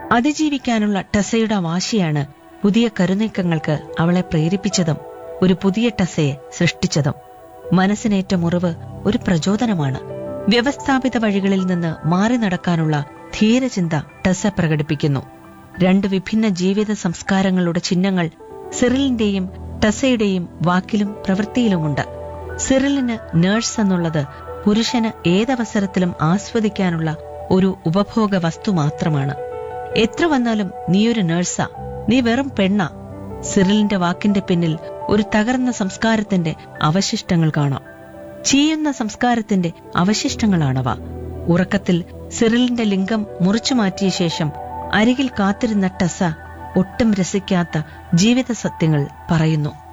അതിജീവിക്കാനുള്ള ടെസയുടെ വാശിയാണ് പുതിയ കരുനീക്കങ്ങൾക്ക് അവളെ പ്രേരിപ്പിച്ചതും ഒരു പുതിയ ടെസയെ സൃഷ്ടിച്ചതും മനസ്സിനേറ്റ മുറിവ് ഒരു പ്രചോദനമാണ് വ്യവസ്ഥാപിത വഴികളിൽ നിന്ന് മാറി നടക്കാനുള്ള ധീരചിന്ത ടെസ പ്രകടിപ്പിക്കുന്നു രണ്ട് വിഭിന്ന ജീവിത സംസ്കാരങ്ങളുടെ ചിഹ്നങ്ങൾ സിറിലിന്റെയും ടെസയുടെയും വാക്കിലും പ്രവൃത്തിയിലുമുണ്ട് സിറിലിന് നേഴ്സ് എന്നുള്ളത് പുരുഷന് ഏതവസരത്തിലും ആസ്വദിക്കാനുള്ള ഒരു ഉപഭോഗ വസ്തു മാത്രമാണ് എത്ര വന്നാലും നീയൊരു നേഴ്സാ നീ വെറും പെണ്ണ സിറിലിന്റെ വാക്കിന്റെ പിന്നിൽ ഒരു തകർന്ന സംസ്കാരത്തിന്റെ അവശിഷ്ടങ്ങൾ കാണാം ചീയുന്ന സംസ്കാരത്തിന്റെ അവശിഷ്ടങ്ങളാണവ ഉറക്കത്തിൽ സിറിലിന്റെ ലിംഗം മുറിച്ചു മാറ്റിയ ശേഷം അരികിൽ കാത്തിരുന്ന ടെസ ഒട്ടും രസിക്കാത്ത ജീവിത സത്യങ്ങൾ പറയുന്നു